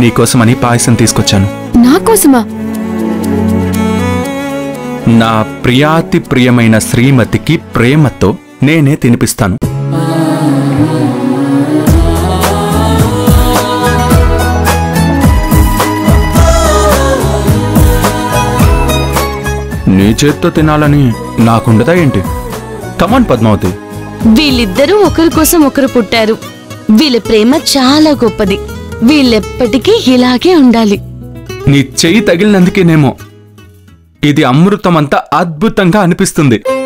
నీకోసమని పాయసం తీసుకొచ్చాను నా కోసమా నా ప్రియాతి ప్రియమైన శ్రీమతికి ప్రేమతో నేనే తినిపిస్తాను నీ చేత్తో తినాలని నాకుండదా ఏంటి కమాన్ పద్మావతి వీళ్ళిద్దరూ ఒకరి కోసం ఒకరు పుట్టారు వీళ్ళ ప్రేమ చాలా గొప్పది వీళ్ళెప్పటికీ ఇలాగే ఉండాలి నీ చెయ్యి తగిలినందుకేనేమో ఇది అమృతమంతా అద్భుతంగా అనిపిస్తుంది